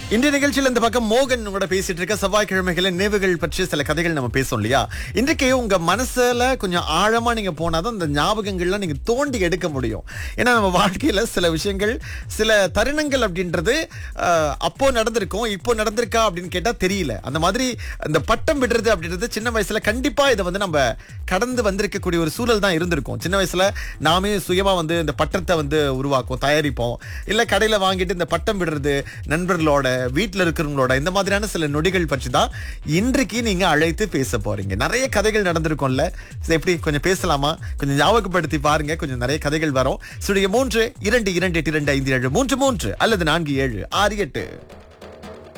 இன்றைய நிகழ்ச்சியில் இந்த பக்கம் மோகன் உங்களோட பேசிட்டு இருக்க செவ்வாய்க்கிழமைகளில் நினைவுகள் பற்றி சில கதைகள் நம்ம பேசோம் இல்லையா இன்றைக்கு உங்க மனசுல கொஞ்சம் ஆழமா நீங்க போனாதான் அந்த ஞாபகங்கள்லாம் நீங்க தோண்டி எடுக்க முடியும் ஏன்னா நம்ம வாழ்க்கையில சில விஷயங்கள் சில தருணங்கள் அப்படின்றது அஹ், அப்போ நடந்திருக்கும் இப்போ நடந்திருக்கா அப்படின்னு கேட்டா தெரியல அந்த மாதிரி அந்த பட்டம் விடுறது அப்படின்றது சின்ன வயசுல கண்டிப்பா இதை வந்து நம்ம கடந்து வந்திருக்கக்கூடிய ஒரு சூழல் தான் இருந்திருக்கும் சின்ன வயசுல நாமே சுயமா வந்து இந்த பட்டத்தை வந்து உருவாக்குவோம் தயாரிப்போம் இல்ல கடையில வாங்கிட்டு இந்த பட்டம் விடுறது நண்பர்களோட வீட்ல இருக்கிறவங்களோட இந்த மாதிரியான சில நொடிகள் பற்றி தான் இன்றைக்கு நீங்க அழைத்து பேச போறீங்க நிறைய கதைகள் நடந்திருக்கும்ல சரி, எப்படி கொஞ்சம் பேசலாமா கொஞ்சம் ஞாபகப்படுத்தி பாருங்க கொஞ்சம் நிறைய கதைகள் வரும் சுடைய மூன்று இரண்டு இரண்டு எட்டு இரண்டு ஐந்து ஏழு மூன்று மூன்று அல்லது நான்கு ஏழு ஆறு எட்டு